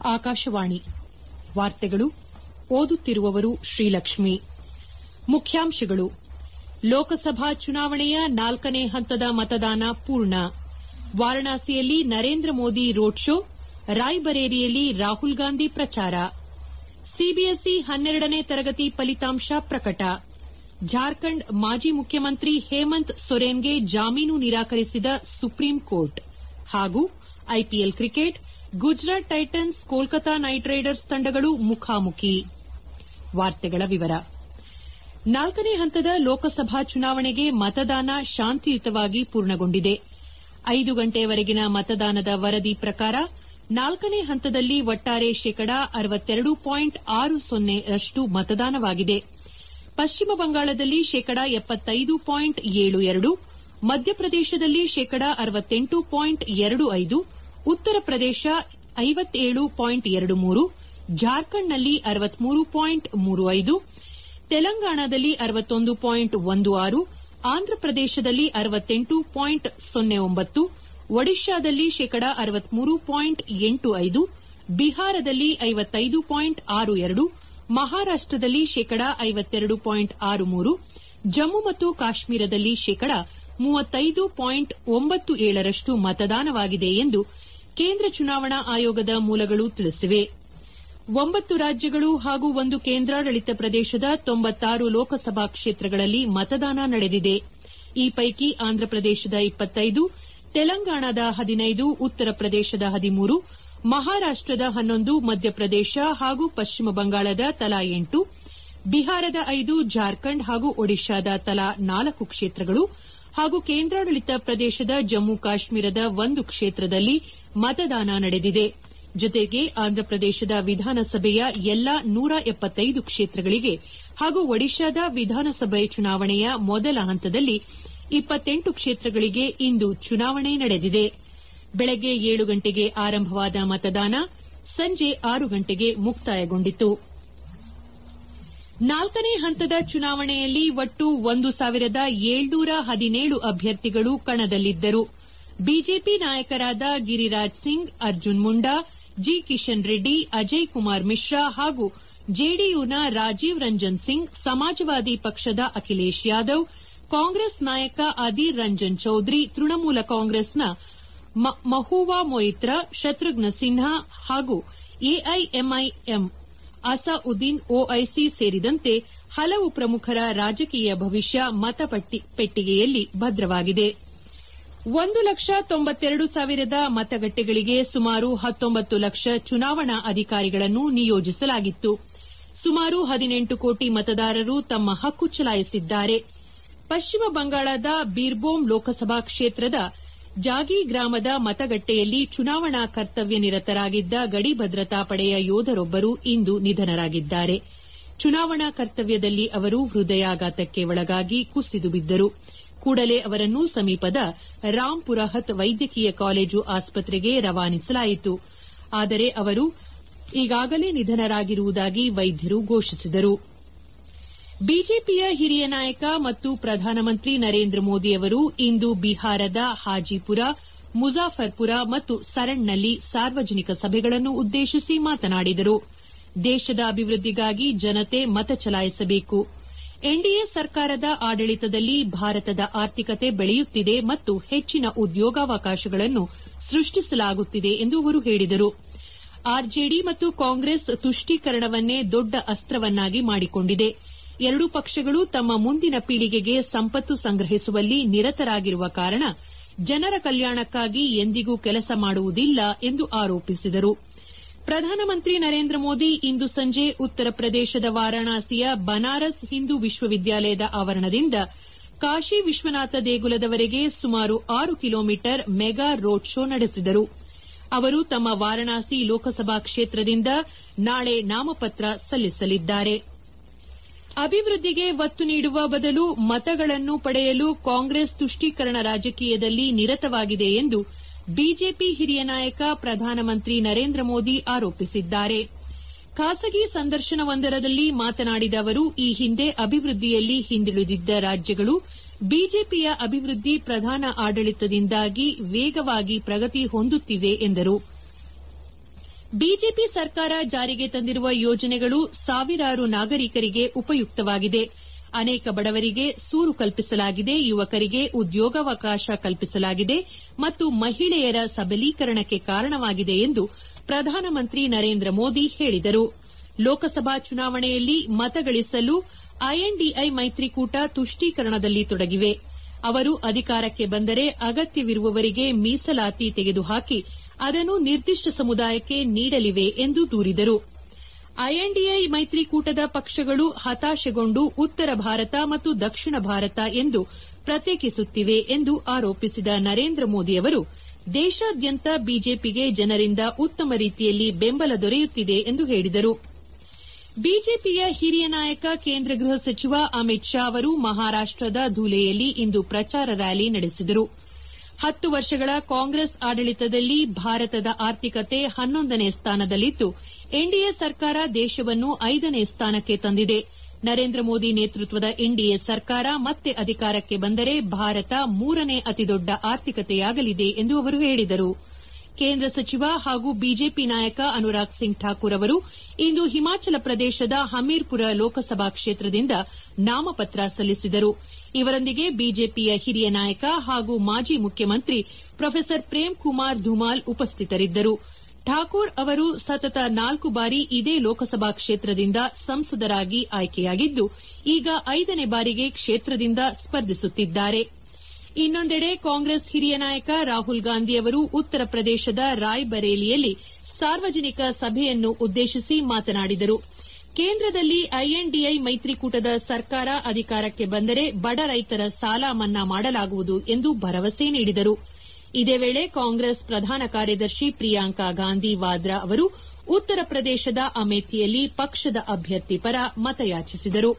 ಆಕಾಶವಾಣಿ ವಾರ್ತೆಗಳು ಓದುತ್ತಿರುವವರು ಶ್ರೀಲಕ್ಷ್ಮಿ ಮುಖ್ಯಾಂಶಗಳು ಲೋಕಸಭಾ ಚುನಾವಣೆಯ ನಾಲ್ಕನೇ ಹಂತದ ಮತದಾನ ಪೂರ್ಣ ವಾರಣಾಸಿಯಲ್ಲಿ ನರೇಂದ್ರ ಮೋದಿ ರೋಡ್ ಶೋ ರಾಯ್ಬರೇಲಿಯಲ್ಲಿ ರಾಹುಲ್ ಗಾಂಧಿ ಪ್ರಚಾರ ಸಿಬಿಎಸ್ಇ ಹನ್ನೆರಡನೇ ತರಗತಿ ಫಲಿತಾಂಶ ಪ್ರಕಟ ಜಾರ್ಖಂಡ್ ಮಾಜಿ ಮುಖ್ಯಮಂತ್ರಿ ಹೇಮಂತ್ ಸೊರೇನ್ಗೆ ಜಾಮೀನು ನಿರಾಕರಿಸಿದ ಸುಪ್ರೀಂ ಕೋರ್ಟ್ ಹಾಗೂ IPL cricket Gujarat titans Kolkata knight riders ತಂಡಗಳು ಮುಖಾಮುಖಿ ನಾಲ್ಕನೇ ಹಂತದ ಲೋಕಸಭಾ ಚುನಾವಣೆಗೆ ಮತದಾನ ಶಾಂತಿಯುತವಾಗಿ ಪೂರ್ಣಗೊಂಡಿದೆ ಐದು ಗಂಟೆಯವರೆಗಿನ ಮತದಾನದ ವರದಿ ಪ್ರಕಾರ ನಾಲ್ಕನೇ ಹಂತದಲ್ಲಿ ಒಟ್ಟಾರೆ ಶೇಕಡಾ ರಷ್ಟು ಮತದಾನವಾಗಿದೆ ಪಶ್ಚಿಮ ಬಂಗಾಳದಲ್ಲಿ ಶೇಕಡಾ ಮಧ್ಯಪ್ರದೇಶದಲ್ಲಿ ಶೇಕಡಾ ಉತ್ತರ ಪ್ರದೇಶ ಜಾರ್ಖಂಡ್ನಲ್ಲಿ ತೆಲಂಗಾಣದಲ್ಲಿ ಆಂಧ್ರಪ್ರದೇಶದಲ್ಲಿ ಒಡಿಶಾದಲ್ಲಿ ಶೇಕಡಾ ಬಿಹಾರದಲ್ಲಿ ಮಹಾರಾಷ್ಟದಲ್ಲಿ ಶೇಕಡಾ ಜಮ್ಮು ಮತ್ತು ಕಾಶ್ಮೀರದಲ್ಲಿ ಶೇಕಡಾ ರಷ್ಟು ಮತದಾನವಾಗಿದೆ ಎಂದು ಕೇಂದ್ರ ಚುನಾವಣಾ ಆಯೋಗದ ಮೂಲಗಳು ತಿಳಿಸಿವೆ ಒಂಬತ್ತು ರಾಜ್ಯಗಳು ಹಾಗೂ ಒಂದು ಕೇಂದ್ರಾಡಳಿತ ಪ್ರದೇಶದ ಲೋಕಸಭಾ ಕ್ಷೇತ್ರಗಳಲ್ಲಿ ಮತದಾನ ನಡೆದಿದೆ ಈ ಪೈಕಿ ಆಂಧ್ರಪ್ರದೇಶದ ತೆಲಂಗಾಣದ ಉತ್ತರ ಪ್ರದೇಶದ ಮಹಾರಾಷ್ಟದ ಮಧ್ಯಪ್ರದೇಶ ಹಾಗೂ ಪಶ್ಚಿಮ ಬಂಗಾಳದ ತಲಾ ಎಂಟು ಬಿಹಾರದ ಐದು ಜಾರ್ಖಂಡ್ ಹಾಗೂ ಒಡಿಶಾದ ತಲಾ ನಾಲ್ಕು ಕ್ಷೇತ್ರಗಳು ಹಾಗೂ ಕೇಂದ್ರಾಡಳಿತ ಪ್ರದೇಶದ ಜಮ್ಮು ಕಾಶ್ಮೀರದ ಒಂದು ಕ್ಷೇತ್ರದಲ್ಲಿ ಮತದಾನ ನಡೆದಿದೆ ಜೊತೆಗೆ ಆಂಧ್ರಪ್ರದೇಶದ ವಿಧಾನಸಭೆಯ ಎಲ್ಲಾ ನೂರ ಕ್ಷೇತ್ರಗಳಿಗೆ ಹಾಗೂ ಒಡಿಶಾದ ವಿಧಾನಸಭೆ ಚುನಾವಣೆಯ ಮೊದಲ ಹಂತದಲ್ಲಿ ಕ್ಷೇತ್ರಗಳಿಗೆ ಇಂದು ಚುನಾವಣೆ ನಡೆದಿದೆ ಬೆಳಗ್ಗೆ ಏಳು ಗಂಟೆಗೆ ಆರಂಭವಾದ ಮತದಾನ ಸಂಜೆ ಆರು ಗಂಟೆಗೆ ಮುಕ್ತಾಯಗೊಂಡಿತು ನಾಲ್ಕನೇ ಹಂತದ ಚುನಾವಣೆಯಲ್ಲಿ ಒಟ್ಟು ಒಂದು ಸಾವಿರದ ಏಳ್ನೂರ ಹದಿನೇಳು ಅಭ್ಯರ್ಥಿಗಳು ಕಣದಲ್ಲಿದ್ದರು ಬಿಜೆಪಿ ನಾಯಕರಾದ ಗಿರಿರಾಜ್ ಸಿಂಗ್ ಅರ್ಜುನ್ ಮುಂಡಾ ಜಿ ಕಿಶನ್ ರೆಡ್ಡಿ ಅಜಯ್ ಕುಮಾರ್ ಮಿಶ್ರಾ ಹಾಗೂ ಜೆಡಿಯುನ ರಾಜೀವ್ ರಂಜನ್ ಸಿಂಗ್ ಸಮಾಜವಾದಿ ಪಕ್ಷದ ಅಖಿಲೇಶ್ ಯಾದವ್ ಕಾಂಗ್ರೆಸ್ ನಾಯಕ ಅಧೀರ್ ರಂಜನ್ ಚೌಧರಿ ತೃಣಮೂಲ ಕಾಂಗ್ರೆಸ್ನ ಮಹೂವಾ ಮೊಯಿತ್ರಾ ಶತ್ರುಘ್ನ ಸಿನ್ಹಾ ಹಾಗೂ ಎಐಎಂಐಎಂ ಅಸಾವುದ್ದೀನ್ ಒವೈಸಿ ಸೇರಿದಂತೆ ಹಲವು ಪ್ರಮುಖರ ರಾಜಕೀಯ ಭವಿಷ್ಯ ಮತಪೆಟ್ಟಿಗೆಯಲ್ಲಿ ಭದ್ರವಾಗಿದೆ ಒಂದು ಲಕ್ಷ ತೊಂಬತ್ತೆರಡು ಸಾವಿರದ ಮತಗಟ್ಟೆಗಳಿಗೆ ಸುಮಾರು ಹತ್ತೊಂಬತ್ತು ಲಕ್ಷ ಚುನಾವಣಾ ಅಧಿಕಾರಿಗಳನ್ನು ನಿಯೋಜಿಸಲಾಗಿತ್ತು ಸುಮಾರು ಹದಿನೆಂಟು ಕೋಟಿ ಮತದಾರರು ತಮ್ಮ ಹಕ್ಕು ಚಲಾಯಿಸಿದ್ದಾರೆ ಪಶ್ಚಿಮ ಬಂಗಾಳದ ಬೀರ್ಬೋಮ್ ಲೋಕಸಭಾ ಕ್ಷೇತ್ರದ ಜಾಗಿ ಗ್ರಾಮದ ಮತಗಟ್ಟೆಯಲ್ಲಿ ಚುನಾವಣಾ ಕರ್ತವ್ಯ ನಿರತರಾಗಿದ್ದ ಗಡಿ ಭದ್ರತಾ ಪಡೆಯ ಯೋಧರೊಬ್ಬರು ಇಂದು ನಿಧನರಾಗಿದ್ದಾರೆ ಚುನಾವಣಾ ಕರ್ತವ್ಯದಲ್ಲಿ ಅವರು ಹೃದಯಾಘಾತಕ್ಕೆ ಒಳಗಾಗಿ ಕುಸಿದು ಬಿದ್ದರು ಕೂಡಲೇ ಅವರನ್ನು ಸಮೀಪದ ರಾಮ್ ಪುರಹತ್ ವೈದ್ಯಕೀಯ ಕಾಲೇಜು ಆಸ್ಪತ್ರೆಗೆ ರವಾನಿಸಲಾಯಿತು ಆದರೆ ಅವರು ಈಗಾಗಲೇ ನಿಧನರಾಗಿರುವುದಾಗಿ ವೈದ್ಯರು ಘೋಷಿಸಿದರು ಬಿಜೆಪಿಯ ಹಿರಿಯ ನಾಯಕ ಮತ್ತು ಪ್ರಧಾನಮಂತ್ರಿ ನರೇಂದ್ರ ಮೋದಿ ಅವರು ಇಂದು ಬಿಹಾರದ ಹಾಜಿಪುರ ಮುಜಾಫರ್ಪುರ ಮತ್ತು ಸರಣ್ನಲ್ಲಿ ಸಾರ್ವಜನಿಕ ಸಭೆಗಳನ್ನು ಉದ್ದೇಶಿಸಿ ಮಾತನಾಡಿದರು ದೇಶದ ಅಭಿವೃದ್ದಿಗಾಗಿ ಜನತೆ ಮತ ಚಲಾಯಿಸಬೇಕು ಎನ್ಡಿಎ ಸರ್ಕಾರದ ಆಡಳಿತದಲ್ಲಿ ಭಾರತದ ಆರ್ಥಿಕತೆ ಬೆಳೆಯುತ್ತಿದೆ ಮತ್ತು ಹೆಚ್ಚಿನ ಉದ್ಯೋಗಾವಕಾಶಗಳನ್ನು ಸೃಷ್ಟಿಸಲಾಗುತ್ತಿದೆ ಎಂದು ಅವರು ಹೇಳಿದರು ಆರ್ಜೆಡಿ ಮತ್ತು ಕಾಂಗ್ರೆಸ್ ತುಷ್ಟೀಕರಣವನ್ನೇ ದೊಡ್ಡ ಅಸ್ತ್ರವನ್ನಾಗಿ ಮಾಡಿಕೊಂಡಿದೆ ಎರಡೂ ಪಕ್ಷಗಳು ತಮ್ಮ ಮುಂದಿನ ಪೀಳಿಗೆಗೆ ಸಂಪತ್ತು ಸಂಗ್ರಹಿಸುವಲ್ಲಿ ನಿರತರಾಗಿರುವ ಕಾರಣ ಜನರ ಕಲ್ಯಾಣಕ್ಕಾಗಿ ಎಂದಿಗೂ ಕೆಲಸ ಮಾಡುವುದಿಲ್ಲ ಎಂದು ಆರೋಪಿಸಿದರು ಪ್ರಧಾನಮಂತ್ರಿ ನರೇಂದ್ರ ಮೋದಿ ಇಂದು ಸಂಜೆ ಉತ್ತರ ಪ್ರದೇಶದ ವಾರಾಣಸಿಯ ಬನಾರಸ್ ಹಿಂದೂ ವಿಶ್ವವಿದ್ಯಾಲಯದ ಆವರಣದಿಂದ ಕಾಶಿ ವಿಶ್ವನಾಥ ದೇಗುಲದವರೆಗೆ ಸುಮಾರು ಆರು ಕಿಲೋಮೀಟರ್ ಮೆಗಾ ರೋಡ್ ಶೋ ನಡೆಸಿದರು ಅವರು ತಮ್ಮ ವಾರಾಣಸಿ ಲೋಕಸಭಾ ಕ್ಷೇತ್ರದಿಂದ ನಾಳೆ ನಾಮಪತ್ರ ಸಲ್ಲಿಸಲಿದ್ದಾರೆ ಅಭಿವೃದ್ದಿಗೆ ಒತ್ತು ನೀಡುವ ಬದಲು ಮತಗಳನ್ನು ಪಡೆಯಲು ಕಾಂಗ್ರೆಸ್ ತುಷ್ಟೀಕರಣ ರಾಜಕೀಯದಲ್ಲಿ ನಿರತವಾಗಿದೆ ಎಂದು ಬಿಜೆಪಿ ಹಿರಿಯ ನಾಯಕ ಪ್ರಧಾನಮಂತ್ರಿ ನರೇಂದ್ರ ಮೋದಿ ಆರೋಪಿಸಿದ್ದಾರೆ ಖಾಸಗಿ ಸಂದರ್ಶನವೊಂದರಲ್ಲಿ ಮಾತನಾಡಿದ ಅವರು ಈ ಹಿಂದೆ ಅಭಿವೃದ್ದಿಯಲ್ಲಿ ಹಿಂದುಳಿದಿದ್ದ ರಾಜ್ಯಗಳು ಬಿಜೆಪಿಯ ಅಭಿವೃದ್ದಿ ಪ್ರಧಾನ ಆಡಳಿತದಿಂದಾಗಿ ವೇಗವಾಗಿ ಪ್ರಗತಿ ಹೊಂದುತ್ತಿವೆ ಎಂದರು ಬಿಜೆಪಿ ಸರ್ಕಾರ ಜಾರಿಗೆ ತಂದಿರುವ ಯೋಜನೆಗಳು ಸಾವಿರಾರು ನಾಗರಿಕರಿಗೆ ಉಪಯುಕ್ತವಾಗಿದೆ ಅನೇಕ ಬಡವರಿಗೆ ಸೂರು ಕಲ್ಪಿಸಲಾಗಿದೆ ಯುವಕರಿಗೆ ಉದ್ಯೋಗಾವಕಾಶ ಕಲ್ಪಿಸಲಾಗಿದೆ ಮತ್ತು ಮಹಿಳೆಯರ ಸಬಲೀಕರಣಕ್ಕೆ ಕಾರಣವಾಗಿದೆ ಎಂದು ಪ್ರಧಾನಮಂತ್ರಿ ನರೇಂದ್ರ ಮೋದಿ ಹೇಳಿದರು ಲೋಕಸಭಾ ಚುನಾವಣೆಯಲ್ಲಿ ಮತಗಳಿಸಲು ಐಎನ್ಡಿಐ ಮೈತ್ರಿಕೂಟ ತುಷ್ಟೀಕರಣದಲ್ಲಿ ತೊಡಗಿವೆ ಅವರು ಅಧಿಕಾರಕ್ಕೆ ಬಂದರೆ ಅಗತ್ಯವಿರುವವರಿಗೆ ಮೀಸಲಾತಿ ತೆಗೆದುಹಾಕಿ ಅದನ್ನು ನಿರ್ದಿಷ್ಟ ಸಮುದಾಯಕ್ಕೆ ನೀಡಲಿವೆ ಎಂದು ದೂರಿದರು ಐಎನ್ಡಿಐ ಮೈತ್ರಿಕೂಟದ ಪಕ್ಷಗಳು ಹತಾಶೆಗೊಂಡು ಉತ್ತರ ಭಾರತ ಮತ್ತು ದಕ್ಷಿಣ ಭಾರತ ಎಂದು ಪ್ರತ್ಯೇಕಿಸುತ್ತಿವೆ ಎಂದು ಆರೋಪಿಸಿದ ನರೇಂದ್ರ ಮೋದಿ ಅವರು ದೇಶಾದ್ಯಂತ ಬಿಜೆಪಿಗೆ ಜನರಿಂದ ಉತ್ತಮ ರೀತಿಯಲ್ಲಿ ಬೆಂಬಲ ದೊರೆಯುತ್ತಿದೆ ಎಂದು ಹೇಳಿದರು ಬಿಜೆಪಿಯ ಹಿರಿಯ ನಾಯಕ ಕೇಂದ್ರ ಗೃಹ ಸಚಿವ ಅಮಿತ್ ಶಾ ಅವರು ಮಹಾರಾಷ್ಟದ ಧೂಲೆಯಲ್ಲಿ ಇಂದು ಪ್ರಚಾರ ರ್ಯಾಲಿ ನಡೆಸಿದರು ಹತ್ತು ವರ್ಷಗಳ ಕಾಂಗ್ರೆಸ್ ಆಡಳಿತದಲ್ಲಿ ಭಾರತದ ಆರ್ಥಿಕತೆ ಹನ್ನೊಂದನೇ ಸ್ಥಾನದಲ್ಲಿದ್ದು ಎನ್ಡಿಎ ಸರ್ಕಾರ ದೇಶವನ್ನು ಐದನೇ ಸ್ಥಾನಕ್ಕೆ ತಂದಿದೆ ನರೇಂದ್ರ ಮೋದಿ ನೇತೃತ್ವದ ಎನ್ಡಿಎ ಸರ್ಕಾರ ಮತ್ತೆ ಅಧಿಕಾರಕ್ಕೆ ಬಂದರೆ ಭಾರತ ಮೂರನೇ ಅತಿದೊಡ್ಡ ಆರ್ಥಿಕತೆಯಾಗಲಿದೆ ಎಂದು ಅವರು ಹೇಳಿದರು ಕೇಂದ್ರ ಸಚಿವ ಹಾಗೂ ಬಿಜೆಪಿ ನಾಯಕ ಅನುರಾಗ್ ಸಿಂಗ್ ಠಾಕೂರ್ ಅವರು ಇಂದು ಹಿಮಾಚಲ ಪ್ರದೇಶದ ಹಮೀರ್ಪುರ ಲೋಕಸಭಾ ಕ್ಷೇತ್ರದಿಂದ ನಾಮಪತ್ರ ಸಲ್ಲಿಸಿದರು ಇವರೊಂದಿಗೆ ಬಿಜೆಪಿಯ ಹಿರಿಯ ನಾಯಕ ಹಾಗೂ ಮಾಜಿ ಮುಖ್ಯಮಂತ್ರಿ ಪ್ರೊಫೆಸರ್ ಪ್ರೇಮ್ ಕುಮಾರ್ ಧುಮಾಲ್ ಉಪಸ್ಥಿತರಿದ್ದರು ಠಾಕೂರ್ ಅವರು ಸತತ ನಾಲ್ಕು ಬಾರಿ ಇದೇ ಲೋಕಸಭಾ ಕ್ಷೇತ್ರದಿಂದ ಸಂಸದರಾಗಿ ಆಯ್ಕೆಯಾಗಿದ್ದು ಈಗ ಐದನೇ ಬಾರಿಗೆ ಕ್ಷೇತ್ರದಿಂದ ಸ್ಪರ್ಧಿಸುತ್ತಿದ್ದಾರೆ ಇನ್ನೊಂದೆಡೆ ಕಾಂಗ್ರೆಸ್ ಹಿರಿಯ ನಾಯಕ ರಾಹುಲ್ ಗಾಂಧಿ ಅವರು ಉತ್ತರ ಪ್ರದೇಶದ ರಾಯ್ಬರೇಲಿಯಲ್ಲಿ ಸಾರ್ವಜನಿಕ ಸಭೆಯನ್ನು ಉದ್ದೇಶಿಸಿ ಮಾತನಾಡಿದರು ಕೇಂದ್ರದಲ್ಲಿ ಐಎನ್ಡಿಐ ಮೈತ್ರಿಕೂಟದ ಸರ್ಕಾರ ಅಧಿಕಾರಕ್ಕೆ ಬಂದರೆ ಬಡ ರೈತರ ಸಾಲ ಮನ್ನಾ ಮಾಡಲಾಗುವುದು ಎಂದು ಭರವಸೆ ನೀಡಿದರು ಇದೇ ವೇಳೆ ಕಾಂಗ್ರೆಸ್ ಪ್ರಧಾನ ಕಾರ್ಯದರ್ಶಿ ಪ್ರಿಯಾಂಕಾ ಗಾಂಧಿ ವಾದ್ರಾ ಅವರು ಉತ್ತರ ಪ್ರದೇಶದ ಅಮೇಥಿಯಲ್ಲಿ ಪಕ್ಷದ ಅಭ್ಯರ್ಥಿ ಪರ ಮತಯಾಚಿಸಿದರು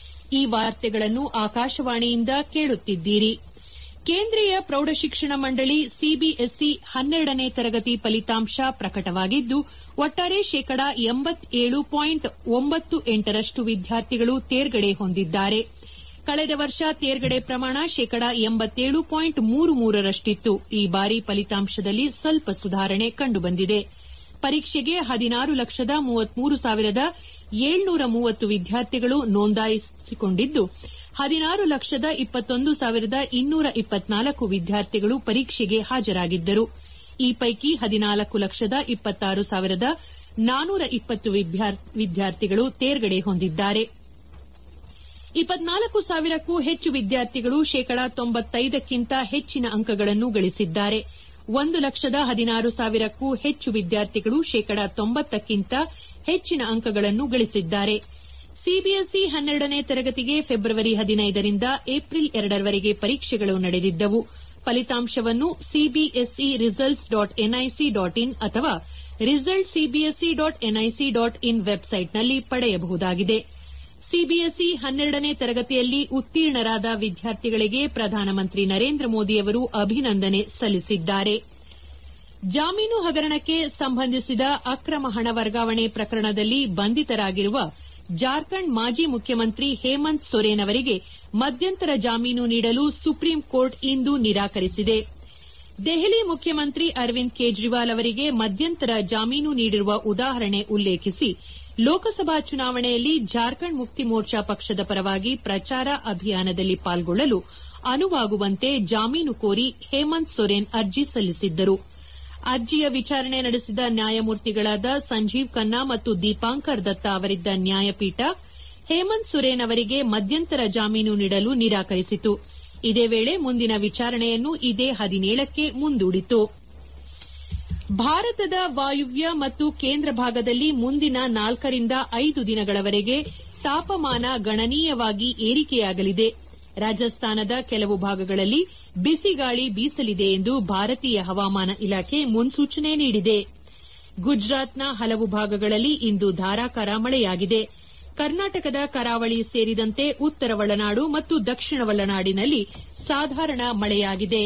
ಈ ವಾರ್ತೆಗಳನ್ನು ಆಕಾಶವಾಣಿಯಿಂದ ಕೇಳುತ್ತಿದ್ದೀರಿ ಕೇಂದ್ರೀಯ ಪ್ರೌಢಶಿಕ್ಷಣ ಮಂಡಳಿ ಸಿಬಿಎಸ್ಇ ಹನ್ನೆರಡನೇ ತರಗತಿ ಫಲಿತಾಂಶ ಪ್ರಕಟವಾಗಿದ್ದು ಒಟ್ಟಾರೆ ಶೇಕಡಾ ಎಂಬತ್ತೇಳು ಪಾಯಿಂಟ್ ಒಂಬತ್ತು ಎಂಟರಷ್ಟು ವಿದ್ಯಾರ್ಥಿಗಳು ತೇರ್ಗಡೆ ಹೊಂದಿದ್ದಾರೆ ಕಳೆದ ವರ್ಷ ತೇರ್ಗಡೆ ಪ್ರಮಾಣ ಶೇಕಡಾ ಎಂಬತ್ತೇಳು ಪಾಯಿಂಟ್ ಮೂರು ಮೂರರಷ್ಟಿತ್ತು ಈ ಬಾರಿ ಫಲಿತಾಂಶದಲ್ಲಿ ಸ್ವಲ್ಪ ಸುಧಾರಣೆ ಕಂಡುಬಂದಿದೆ ಪರೀಕ್ಷೆಗೆ ಹದಿನಾರು ಲಕ್ಷದ ಮೂವತ್ಮೂರು ಸಾವಿರದ ಏಳ್ನೂರ ಮೂವತ್ತು ವಿದ್ಯಾರ್ಥಿಗಳು ನೋಂದಾಯಿಸಿಕೊಂಡಿದ್ದು ಹದಿನಾರು ಲಕ್ಷದ ಇಪ್ಪತ್ತೊಂದು ಸಾವಿರದ ಇನ್ನೂರ ಇಪ್ಪತ್ನಾಲ್ಕು ವಿದ್ಯಾರ್ಥಿಗಳು ಪರೀಕ್ಷೆಗೆ ಹಾಜರಾಗಿದ್ದರು ಈ ಪೈಕಿ ಹದಿನಾಲ್ಕು ಲಕ್ಷದ ಇಪ್ಪತ್ತಾರು ಸಾವಿರದ ನಾನೂರ ಇಪ್ಪತ್ತು ವಿದ್ಯಾರ್ಥಿಗಳು ತೇರ್ಗಡೆ ಹೊಂದಿದ್ದಾರೆ ಇಪ್ಪತ್ನಾಲ್ಕು ಸಾವಿರಕ್ಕೂ ಹೆಚ್ಚು ವಿದ್ಯಾರ್ಥಿಗಳು ಶೇಕಡಾ ತೊಂಬತ್ತೈದಕ್ಕಿಂತ ಹೆಚ್ಚಿನ ಅಂಕಗಳನ್ನು ಗಳಿಸಿದ್ದಾರೆ ಒಂದು ಲಕ್ಷದ ಹದಿನಾರು ಸಾವಿರಕ್ಕೂ ಹೆಚ್ಚು ವಿದ್ಯಾರ್ಥಿಗಳು ಶೇಕಡಾ ತೊಂಬತ್ತಕ್ಕಿಂತ ಹೆಚ್ಚಿನ ಅಂಕಗಳನ್ನು ಗಳಿಸಿದ್ದಾರೆ ಸಿಬಿಎಸ್ಇ ಹನ್ನೆರಡನೇ ತರಗತಿಗೆ ಫೆಬ್ರವರಿ ಹದಿನೈದರಿಂದ ಏಪ್ರಿಲ್ ಎರಡರವರೆಗೆ ಪರೀಕ್ಷೆಗಳು ನಡೆದಿದ್ದವು ಫಲಿತಾಂಶವನ್ನು CBSE results dot NIC dot in ಅಥವಾ result CBSE dot NIC dot in ವೆಬ್ಸೈಟ್ನಲ್ಲಿ ಪಡೆಯಬಹುದಾಗಿದೆ ಸಿಬಿಎಸ್ಇ ಹನ್ನೆರಡನೇ ತರಗತಿಯಲ್ಲಿ ಉತ್ತೀರ್ಣರಾದ ವಿದ್ಯಾರ್ಥಿಗಳಿಗೆ ಪ್ರಧಾನಮಂತ್ರಿ ನರೇಂದ್ರ ಮೋದಿ ಅವರು ಅಭಿನಂದನೆ ಸಲ್ಲಿಸಿದ್ದಾರೆ ಜಾಮೀನು ಹಗರಣಕ್ಕೆ ಸಂಬಂಧಿಸಿದ ಅಕ್ರಮ ಹಣ ವರ್ಗಾವಣೆ ಪ್ರಕರಣದಲ್ಲಿ ಬಂಧಿತರಾಗಿರುವ ಜಾರ್ಖಂಡ್ ಮಾಜಿ ಮುಖ್ಯಮಂತ್ರಿ ಹೇಮಂತ್ ಸೊರೇನ್ ಅವರಿಗೆ ಮಧ್ಯಂತರ ಜಾಮೀನು ನೀಡಲು ಸುಪ್ರೀಂ ಕೋರ್ಟ್ ಇಂದು ನಿರಾಕರಿಸಿದೆ ದೆಹಲಿ ಮುಖ್ಯಮಂತ್ರಿ ಅರವಿಂದ್ ಕೇಜ್ರಿವಾಲ್ ಅವರಿಗೆ ಮಧ್ಯಂತರ ಜಾಮೀನು ನೀಡಿರುವ ಉದಾಹರಣೆ ಉಲ್ಲೇಖಿಸಿ ಲೋಕಸಭಾ ಚುನಾವಣೆಯಲ್ಲಿ ಜಾರ್ಖಂಡ್ ಮುಕ್ತಿ ಮೋರ್ಚಾ ಪಕ್ಷದ ಪರವಾಗಿ ಪ್ರಚಾರ ಅಭಿಯಾನದಲ್ಲಿ ಪಾಲ್ಗೊಳ್ಳಲು ಅನುವಾಗುವಂತೆ ಜಾಮೀನು ಕೋರಿ ಹೇಮಂತ್ ಸೊರೇನ್ ಅರ್ಜಿ ಸಲ್ಲಿಸಿದ್ದರು ಅರ್ಜಿಯ ವಿಚಾರಣೆ ನಡೆಸಿದ ನ್ಯಾಯಮೂರ್ತಿಗಳಾದ ಸಂಜೀವ್ ಖನ್ನಾ ಮತ್ತು ದೀಪಾಂಕರ್ ದತ್ತಾ ಅವರಿದ್ದ ನ್ಯಾಯಪೀಠ ಹೇಮಂತ್ ಸೊರೇನ್ ಅವರಿಗೆ ಮಧ್ಯಂತರ ಜಾಮೀನು ನೀಡಲು ನಿರಾಕರಿಸಿತು ಇದೇ ವೇಳೆ ಮುಂದಿನ ವಿಚಾರಣೆಯನ್ನು ಇದೇ ಹದಿನೇಳಕ್ಕೆ ಮುಂದೂಡಿತು ಭಾರತದ ವಾಯುವ್ಯ ಮತ್ತು ಕೇಂದ್ರ ಭಾಗದಲ್ಲಿ ಮುಂದಿನ ನಾಲ್ಕರಿಂದ ಐದು ದಿನಗಳವರೆಗೆ ತಾಪಮಾನ ಗಣನೀಯವಾಗಿ ಏರಿಕೆಯಾಗಲಿದೆ ರಾಜಸ್ಥಾನದ ಕೆಲವು ಭಾಗಗಳಲ್ಲಿ ಬಿಸಿಗಾಳಿ ಬೀಸಲಿದೆ ಎಂದು ಭಾರತೀಯ ಹವಾಮಾನ ಇಲಾಖೆ ಮುನ್ಸೂಚನೆ ನೀಡಿದೆ ಗುಜರಾತ್ನ ಹಲವು ಭಾಗಗಳಲ್ಲಿ ಇಂದು ಧಾರಾಕಾರ ಮಳೆಯಾಗಿದೆ ಕರ್ನಾಟಕದ ಕರಾವಳಿ ಸೇರಿದಂತೆ ಉತ್ತರ ಒಳನಾಡು ಮತ್ತು ದಕ್ಷಿಣ ಒಳನಾಡಿನಲ್ಲಿ ಸಾಧಾರಣ ಮಳೆಯಾಗಿದೆ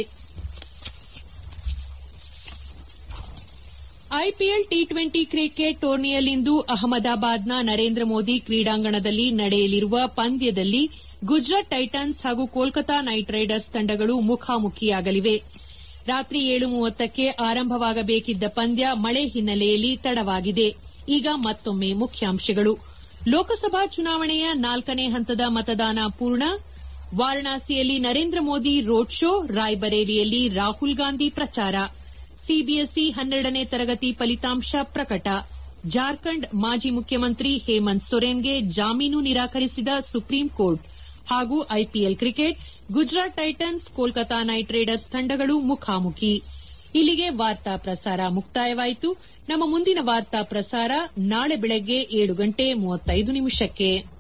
ಐಪಿಎಲ್ ಟಿ ಟ್ವೆಂಟಿ ಕ್ರಿಕೆಟ್ ಟೂರ್ನಿಯಲ್ಲಿಂದು ಅಹಮದಾಬಾದ್ನ ನರೇಂದ್ರ ಮೋದಿ ಕ್ರೀಡಾಂಗಣದಲ್ಲಿ ನಡೆಯಲಿರುವ ಪಂದ್ಯದಲ್ಲಿ ಗುಜರಾತ್ ಟೈಟನ್ಸ್ ಹಾಗೂ ಕೋಲ್ಕತಾ ನೈಟ್ ರೈಡರ್ಸ್ ತಂಡಗಳು ಮುಖಾಮುಖಿಯಾಗಲಿವೆ ರಾತ್ರಿ ಏಳು ಮೂವತ್ತಕ್ಕೆ ಆರಂಭವಾಗಬೇಕಿದ್ದ ಪಂದ್ಯ ಮಳೆ ಹಿನ್ನೆಲೆಯಲ್ಲಿ ತಡವಾಗಿದೆ ಈಗ ಮತ್ತೊಮ್ಮೆ ಮುಖ್ಯಾಂಶಗಳು ಲೋಕಸಭಾ ಚುನಾವಣೆಯ ನಾಲ್ಕನೇ ಹಂತದ ಮತದಾನ ಪೂರ್ಣ ವಾರಣಾಸಿಯಲ್ಲಿ ನರೇಂದ್ರ ಮೋದಿ ರೋಡ್ ಶೋ ರಾಯ್ಬರೇಲಿಯಲ್ಲಿ ರಾಹುಲ್ ಗಾಂಧಿ ಪ್ರಚಾರ ಸಿಬಿಎಸ್ಇ ಹನ್ನೆರಡನೇ ತರಗತಿ ಫಲಿತಾಂಶ ಪ್ರಕಟ ಜಾರ್ಖಂಡ್ ಮಾಜಿ ಮುಖ್ಯಮಂತ್ರಿ ಹೇಮಂತ್ ಸೊರೇನ್ಗೆ ಜಾಮೀನು ನಿರಾಕರಿಸಿದ ಸುಪ್ರೀಂ ಕೋರ್ಟ್ ಹಾಗೂ IPL cricket Gujarat titans Kolkata knight riders ತಂಡಗಳು ಮುಖಾಮುಖಿ ಇಲ್ಲಿಗೆ ವಾರ್ತಾ ಪ್ರಸಾರ ಮುಕ್ತಾಯವಾಯಿತು ನಮ್ಮ ಮುಂದಿನ ವಾರ್ತಾ ಪ್ರಸಾರ ನಾಳೆ ಬೆಳಗ್ಗೆ ಏಳು ಗಂಟೆ ಮೂವತ್ತೈದು ನಿಮಿಷಕ್ಕೆ